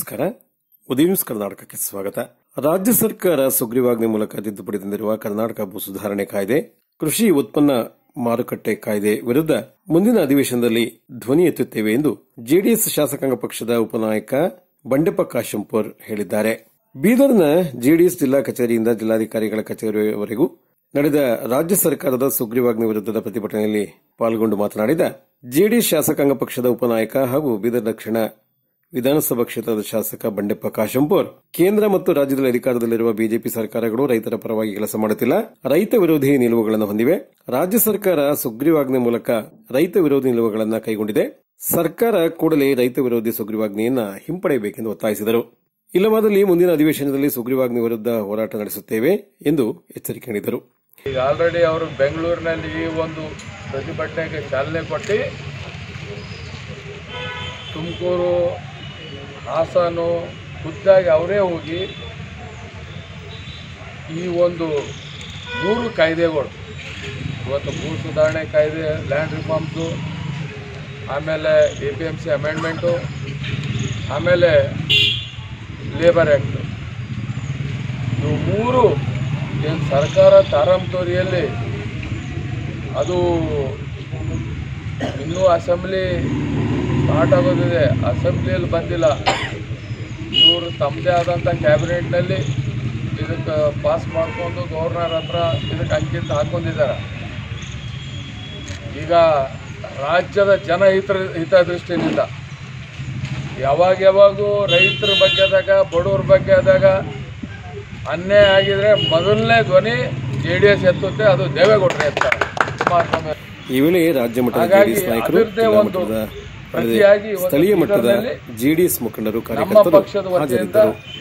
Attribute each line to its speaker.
Speaker 1: ನಮಸ್ಕಾರ ಉದಯ ನ್ಯೂಸ್ ಕರ್ನಾಟಕಕ್ಕೆ ಸ್ವಾಗತ ರಾಜ್ಯ ಸರ್ಕಾರ ಸುಗ್ರೀವಾಜ್ಞೆ ಮೂಲಕ ತಿದ್ದುಪಡಿ ತಂದಿರುವ ಕರ್ನಾಟಕ ಭೂ ಸುಧಾರಣೆ ಕಾಯ್ದೆ ಕೃಷಿ ಉತ್ಪನ್ನ ಮಾರುಕಟ್ಟೆ ಕಾಯ್ದೆ ವಿರುದ್ಧ ಮುಂದಿನ ಅಧಿವೇಶನದಲ್ಲಿ ಧ್ವನಿ ಎತ್ತುತ್ತೇವೆ ಎಂದು ಜೆಡಿಎಸ್ ಶಾಸಕಾಂಗ ಪಕ್ಷದ ಉಪನಾಯಕ ಬಂಡೆಪ್ಪ ಕಾಶಂಪುರ್ ಹೇಳಿದ್ದಾರೆ ಬೀದರ್ನ ಜೆಡಿಎಸ್ ಜಿಲ್ಲಾ ಕಚೇರಿಯಿಂದ ಜಿಲ್ಲಾಧಿಕಾರಿಗಳ ಕಚೇರಿಯವರೆಗೂ ನಡೆದ ರಾಜ್ಯ ಸರ್ಕಾರದ ಸುಗ್ರೀವಾಜ್ಞೆ ವಿರುದ್ಧದ ಪ್ರತಿಭಟನೆಯಲ್ಲಿ ಪಾಲ್ಗೊಂಡು ಮಾತನಾಡಿದ ಜೆಡಿಎಸ್ ಶಾಸಕಾಂಗ ಪಕ್ಷದ ಉಪನಾಯಕ ಹಾಗೂ ಬೀದರ್ ದಕ್ಷಿಣ ವಿಧಾನಸಭಾ ಕ್ಷೇತ್ರದ ಶಾಸಕ ಬಂಡೆಪ್ಪ ಕಾಶಂಪುರ್ ಕೇಂದ್ರ ಮತ್ತು ರಾಜ್ಯದಲ್ಲಿ ಅಧಿಕಾರದಲ್ಲಿರುವ ಬಿಜೆಪಿ ಸರ್ಕಾರಗಳು ರೈತರ ಪರವಾಗಿ ಕೆಲಸ ಮಾಡುತ್ತಿಲ್ಲ ರೈತ ವಿರೋಧಿ ನಿಲುವುಗಳನ್ನು ಹೊಂದಿವೆ ರಾಜ್ಯ ಸರ್ಕಾರ ಸುಗ್ರೀವಾಜ್ಞೆ ಮೂಲಕ ರೈತ ವಿರೋಧಿ ನಿಲುವುಗಳನ್ನು ಕೈಗೊಂಡಿದೆ ಸರ್ಕಾರ ಕೂಡಲೇ ರೈತ ವಿರೋಧಿ ಸುಗ್ರೀವಾಜ್ಞೆಯನ್ನ ಹಿಂಪಡೆಯಬೇಕೆಂದು ಒತ್ತಾಯಿಸಿದರು ಇಲ್ಲವಾದಲ್ಲಿ ಮುಂದಿನ ಅಧಿವೇಶನದಲ್ಲಿ ಸುಗ್ರೀವಾಜ್ಞೆ ವಿರುದ್ಧ ಹೋರಾಟ ನಡೆಸುತ್ತೇವೆ ಎಂದು ಎಚ್ಚರಿಕೆ ನೀಡಿದರು
Speaker 2: ಈಗ ಆಲ್ರೆಡಿ ಅವರು ಬೆಂಗಳೂರಿನಲ್ಲಿ ಈ ಒಂದು ಪ್ರತಿಭಟನೆಗೆ ಚಾಲನೆ ಕೊಟ್ಟು ತುಮಕೂರು ಹಾಸನು ಖುದ್ದಾಗಿ ಅವರೇ ಹೋಗಿ ಈ ಒಂದು ಮೂರು ಕಾಯ್ದೆಗಳು ಇವತ್ತು ಭೂ ಸುಧಾರಣೆ ಕಾಯ್ದೆ ಲ್ಯಾಂಡ್ ರಿಫಾರ್ಮ್ಸು ಆಮೇಲೆ A P M C amendment ಆಮೇಲೆ ಲೇಬರ್ ಆ್ಯಕ್ಟು ಇವು ಮೂರು ಏನು ಸರ್ಕಾರ ತಾರಾಮತೋರಿಯಲ್ಲಿ ಅದು ಇನ್ನೂ ಅಸೆಂಬ್ಲಿ ಸ್ಟಾರ್ಟ್ ಆಗೋದಿದೆ ಅಸೆಂಬ್ಲಿಯಲ್ಲಿ ಬಂದಿಲ್ಲ ಇವರು ತಮ್ಮದೇ ಆದಂಥ ಕ್ಯಾಬಿನೆಟ್ನಲ್ಲಿ ಇದಕ್ಕೆ ಪಾಸ್ ಮಾಡಿಕೊಂಡು ಗವರ್ನರ್ ಹತ್ರ ಇದಕ್ಕೆ ಅಂಕಿತ ಹಾಕೊಂಡಿದ್ದಾರೆ ಈಗ ರಾಜ್ಯದ ಜನಹಿತ ಹಿತದೃಷ್ಟಿನಿಂದ ಯಾವಾಗ ಯಾವಾಗೂ ರೈತರ ಬಗ್ಗೆ ಆದಾಗ ಬಡವ್ರ ಬಗ್ಗೆ ಆದಾಗ ಅನ್ಯಾಯ ಆಗಿದ್ರೆ ಮೊದಲನೇ ಧ್ವನಿ ಜೆ ಡಿ ಎಸ್ ಎತ್ತುತ್ತೆ ಅದು ದೇವೇಗೌಡರು ಎತ್ತಾರೆ ಕುಮಾರಸ್ವಾಮಿ
Speaker 1: ಈ ವೇಳೆ ರಾಜ್ಯ ಮಟ್ಟದ
Speaker 2: ಹಾಗಾಗಿ
Speaker 1: ಜೆಡಿಎಸ್ ನಾಯಕರು
Speaker 2: ಅದರದ್ದೇ
Speaker 1: ಜಿಲ್ಲಾ
Speaker 2: ಒಂದು
Speaker 1: ಮಟ್ಟದ ಅಲ್ಲದೆ
Speaker 2: ಪ್ರತಿಯಾಗಿ ಇವತ್ತು
Speaker 1: ಸ್ಥಳೀಯ ಮಟ್ಟದ
Speaker 2: ಬೀದರ್ನಲ್ಲಿ
Speaker 1: ಜೆಡಿಎಸ್ ಮುಖಂಡರು
Speaker 2: ನಮ್ಮ
Speaker 1: ಕಾರ್ಯಕರ್ತರು
Speaker 2: ಪಕ್ಷದ ವತಿಯಿಂದ
Speaker 1: ಹಾಜರಿದ್ದರು